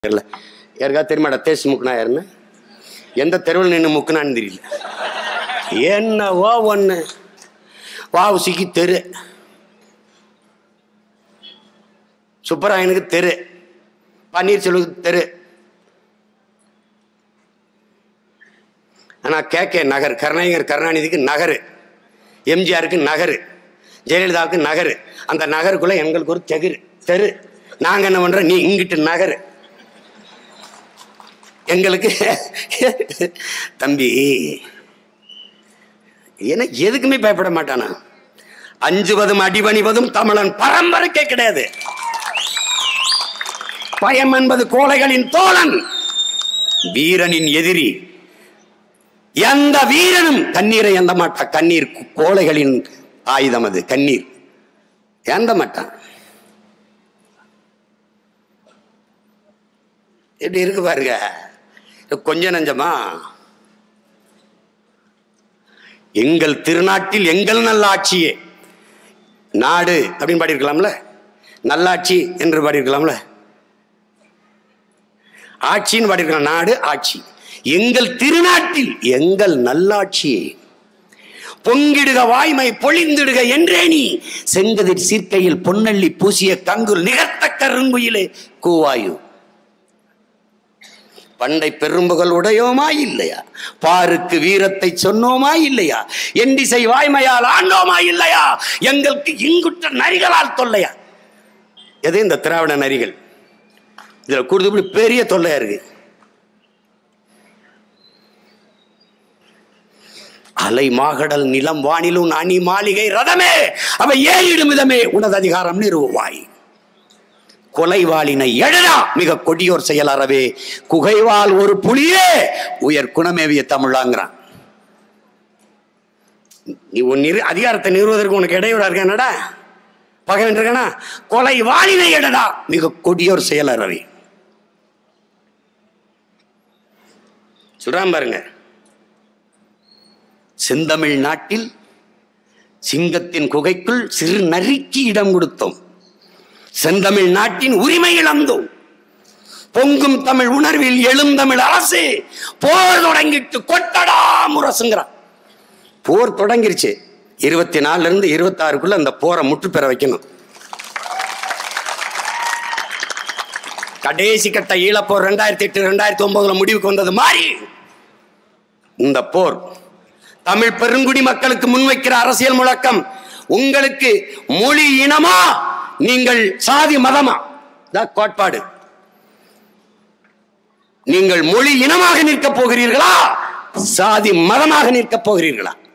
தெரியல யாருக்கா தெரியுமாடா தேஸ் முக்குனா யாருன்னு எந்த தெருவில் நின்று முக்குனான்னு தெரியல என்னவோ ஒன்று வாவுசிக்கு தெரு சுப்பராயனுக்கு தெரு பன்னீர்செல்வத்துக்கு தெரு ஆனால் கே கே நகர் கருணாநிகர் கருணாநிதிக்கு நகரு எம்ஜிஆருக்கு நகரு ஜெயலலிதாவுக்கு நகரு அந்த நகருக்குள்ள எங்களுக்கு ஒரு தெரு தெரு நாங்க என்ன பண்றோம் நீ இங்கிட்டு நகரு எங்களுக்கு தம்பி என்ன எதுக்குமே பயப்பட மாட்டானா அஞ்சுவதும் அடிபணிவதும் தமிழன் பரம்பரைக்கே கிடையாது பயம் என்பது கோழைகளின் தோழன் வீரனின் எதிரி எந்த வீரனும் கண்ணீரை எந்த மாட்டா கண்ணீர் கோழைகளின் ஆயுதம் அது கண்ணீர் எந்த மாட்டான் எப்படி இருக்கு பாருங்க இது கொஞ்ச நஞ்சமா எங்கள் திருநாட்டில் எங்கள் நல்லாட்சியே நாடு அப்படின்னு பாடியிருக்கலாம்ல நல்லாட்சி என்று பாடியிருக்கலாம்ல ஆட்சின்னு பாடியிருக்கலாம் நாடு ஆட்சி எங்கள் திருநாட்டில் எங்கள் நல்லாட்சியே பொங்கிடுக வாய்மை பொழிந்திடுக என்றே நீ செங்கதிர் சீர்க்கையில் பொன்னள்ளி பூசிய கங்குல் நிகர்த்த கருங்குயிலே கூவாயு பண்டை பெரும்புகள் உடையோமா இல்லையா பாருக்கு வீரத்தை சொன்னோமா இல்லையா எண்டிசை வாய்மையால் ஆண்டோமா இல்லையா எங்களுக்கு இங்குற்ற நரிகளால் தொல்லையா எது இந்த திராவிட நரிகள் இதுல கூடுதல் பெரிய தொல்லையா இருக்கு அலை மாகடல் நிலம் வானிலும் அணி மாளிகை ரதமே அவை ஏறிடும் விதமே உனது அதிகாரம் நிறுவாய் கொலைவாளினை எழடா மிக கொடியோர் செயல் அறவே குகைவால் ஒரு புலியே உயர் குணமேவிய தமிழாங்கிறான் நீ உன் நிறு அதிகாரத்தை நிறுவதற்கு உனக்கு இடையூறா இருக்கா பகவன் இருக்கனா கொலை வாளினை எடடா மிக கொடியோர் செயல் அறவே சொல்றான் பாருங்க செந்தமிழ் நாட்டில் சிங்கத்தின் குகைக்குள் சிறு நரிக்கு இடம் கொடுத்தோம் செந்தமிழ் நாட்டின் உரிமை இழந்தோம் பொங்கும் தமிழ் உணர்வில் எழுந்தமிழ் அரசு போர் தொடங்கிட்டு கொட்டடா முரசுங்கிறான் போர் தொடங்கிருச்சு இருபத்தி நாலுல இருந்து இருபத்தாறுக்குள்ள அந்த போரை முற்று பெற வைக்கணும் கடைசி கட்ட ஈழப்போர் ரெண்டாயிரத்தி எட்டு ரெண்டாயிரத்தி ஒன்பதுல முடிவுக்கு வந்தது மாதிரி இந்த போர் தமிழ் பெருங்குடி மக்களுக்கு முன்வைக்கிற அரசியல் முழக்கம் உங்களுக்கு மொழி இனமா நீங்கள் சாதி மதமா இதான் கோட்பாடு நீங்கள் மொழி இனமாக நிற்கப் போகிறீர்களா சாதி மதமாக நிற்கப் போகிறீர்களா